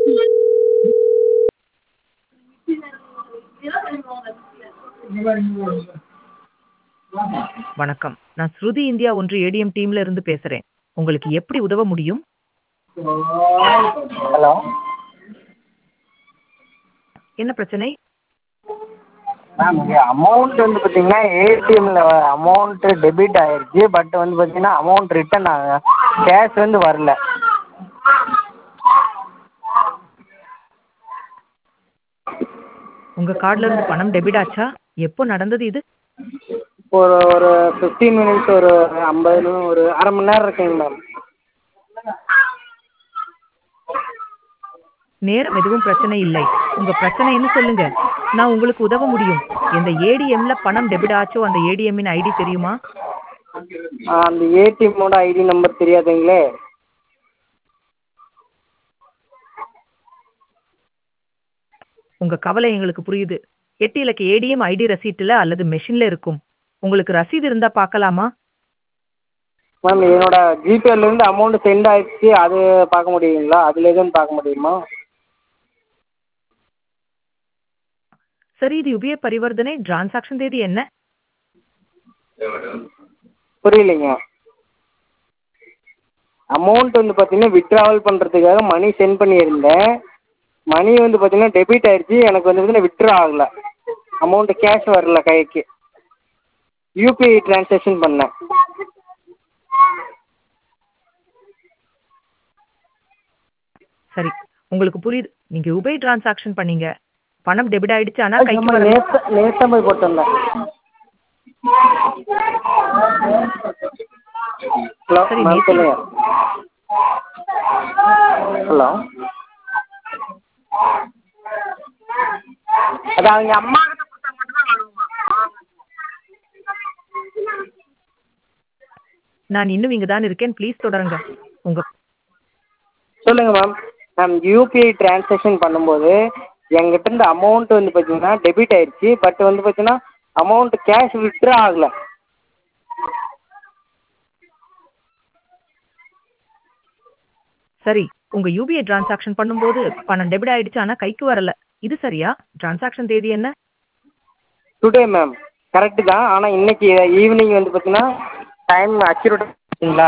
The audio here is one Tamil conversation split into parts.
வணக்கம். நான் ஸ்ருதி இந்தியா ஒன்று ஏடிஎம் டீம்ல இருந்து பேசுறேன். உங்களுக்கு எப்படி உதவ முடியும்? ஹலோ என்ன பிரச்சனை? மேம் இங்கே அமௌண்ட் வந்து பார்த்தீங்கன்னா ஏடிஎம்மில் அமௌண்ட்டு டெபிட் ஆயிருச்சு பட் வந்து பார்த்தீங்கன்னா அமௌண்ட் ரிட்டர்ன் ஆக கேஷ் வந்து வரல உங்க கார்டுல இருந்து பணம் டெபிட் ஆச்சா? எப்போ நடந்தது இது? ஒரு ஒரு ஃபிஃப்டீன் மினிட்ஸ் ஒரு ஐம்பது ஒரு அரை மணி நேரம் இருக்குங்க மேம் நேரம் எதுவும் பிரச்சனை இல்லை. உங்க பிரச்சனைன்னு சொல்லுங்க. நான் உங்களுக்கு உதவ முடியும். எந்த ஏடிஎம்ல பணம் டெபிட் ஆச்சோ அந்த ஏடிஎம்மின் ஐடி தெரியுமா? ஆ, அந்த ஏடிஎம்மோட ஐடி நம்பர் தெரியாதுங்களே உங்க கவலை எங்களுக்கு புரியுது. 8 இலக்க ஏடிஎம் ஐடி ரசீட்டுல அல்லது மெஷின்ல இருக்கும். உங்களுக்கு ரசீது இருந்தா பார்க்கலாமா? மேம் என்னோட ஜிபேலேருந்து அமௌண்ட் சென்ட் ஆயிடுச்சு அது பார்க்க முடியுங்களா அதில் எதுவும் பார்க்க முடியுமா சரி இது யுபிஐ பரிவர்த்தனை டிரான்சாக்ஷன் தேதி என்ன? புரியலைங்க அமௌண்ட் வந்து பார்த்தீங்கன்னா வித்ட்ராவல் பண்ணுறதுக்காக மணி சென்ட் பண்ணியிருந்தேன் மணி வந்து பார்த்தீங்கன்னா டெபிட் ஆயிடுச்சு எனக்கு வந்து பார்த்தீங்கன்னா வித்ட்ரா ஆகலை அமௌண்ட்டு கேஷ் வரல கைக்கு யூபிஐ ட்ரான்சாக்ஷன் பண்ணேன் சரி உங்களுக்கு புரியுது. நீங்க யுபிஐ டிரான்சாக்ஷன் பண்ணீங்க. பணம் டெபிட் ஆயிடுச்சு ஆனா கைக்கு வரல. நேற்று நேற்று போய் போட்டு வந்தேன் ஹலோ சரி, மேம் நேத்து- சொல்லுங்க ஹலோ அது அவங்க அம்மா கிட்ட கொடுத்தா மட்டும்தான் வருமா நான் இன்னும் இங்க தான் இருக்கேன். ப்ளீஸ் தொடருங்க. உங்க சொல்லுங்க மேம் மேம் யூபிஐ டிரான்சாக்ஷன் பண்ணும்போது என்கிட்ட இருந்து அமௌண்ட் வந்து பார்த்தீங்கன்னா டெபிட் ஆயிடுச்சு பட் வந்து பார்த்தீங்கன்னா அமௌண்ட் கேஷ் வித்ட்ரா ஆகல சரி உங்க யூபிஐ டிரான்சாக்ஷன் பண்ணும்போது பணம் டெபிட் ஆயிடுச்சு ஆனா கைக்கு வரல. இது சரியா? டிரான்சாக்ஷன் தேதி என்ன? டுடே மேம் கரெக்டு தான் ஆனால் இன்னைக்கு ஈவினிங் வந்து பார்த்தீங்கன்னா டைம் அக்யூரேட் இருக்குங்களா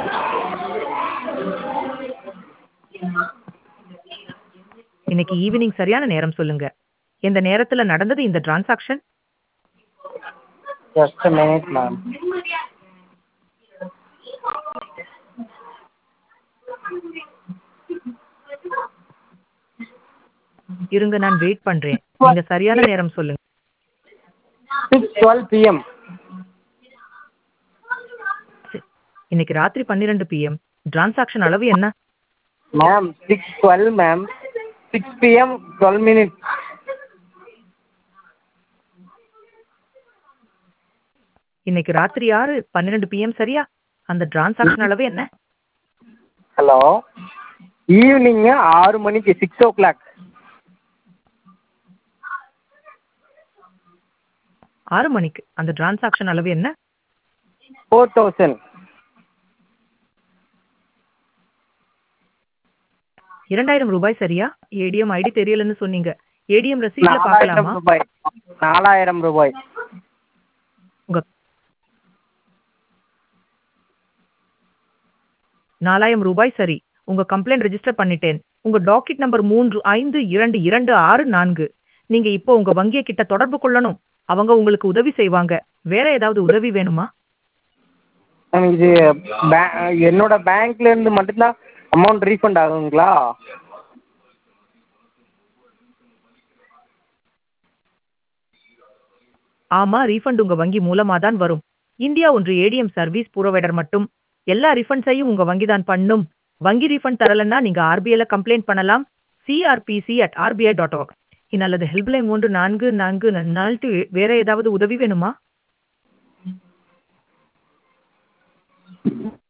இன்னைக்கு ஈவினிங் சரியான நேரம் சொல்லுங்க. எந்த நேரத்துல நடந்தது இந்த டிரான்சாக்ஷன்? ஜஸ்ட் மினிட் மேம் இருங்க நான் வெயிட் பண்றேன். நீங்க சரியான நேரம் சொல்லுங்க. சிக்ஸ் டுவெல் பிஎம் இன்னைக்கு ராத்திரி 12 பிஎம். டிரான்சாக்ஷன் அளவு என்ன? Ma'am six twelve ma'am six PM twelve minute இன்னைக்கு ராத்திரி 6 12 பிஎம் சரியா? அந்த டிரான்சாக்ஷன் அளவு என்ன? ஹலோ ஈவினிங்கு ஆறு மணிக்கு சிக்ஸ் ஓ கிளாக் 6 மணிக்கு. அந்த டிரான்சாக்ஷன் அளவு என்ன? ஃபோர் தௌசண்ட் 2000 ரூபாய் சரியா? ஏடிஎம் ஐடி தெரியலன்னு சொன்னீங்க. ஏடிஎம் ரசீட்ல நாலாயிரம் பார்க்கலாமா? ரூபாய் நாலாயிரம் ரூபாய் உங்க 4000 ரூபாய் சரி. உங்க கம்ப்ளைண்ட் ரெஜிஸ்டர் பண்ணிட்டேன். உங்க டாக்கெட் நம்பர் 352264. நீங்க இப்போ உங்க வங்கிய கிட்ட தொடர்பு கொள்ளணும். அவங்க உங்களுக்கு உதவி செய்வாங்க. வேற ஏதாவது உதவி வேணுமா? மேம் இது பே என்னோட பேங்க்ல இருந்து மட்டும்தான் அமௌண்ட் ரீஃபண்ட் ஆகுங்களா ஆமா ரீஃபண்ட் உங்க வங்கி மூலமா தான் வரும். இந்தியா ஒன்று ஏடிஎம் சர்வீஸ் புரோவைடர் மட்டும் எல்லா ரீஃபண்ட்ஸையும் உங்க வங்கி தான் பண்ணும். வங்கி ரீஃபண்ட் தரலன்னா நீங்க ஆர்பிஐல கம்ப்ளைண்ட் பண்ணலாம். CRPC at RBI dot org. அல்லது ஹெல்ப்லைன் ஒன்று நான்கு நான்கு நான்கு வேற ஏதாவது உதவி வேணுமா?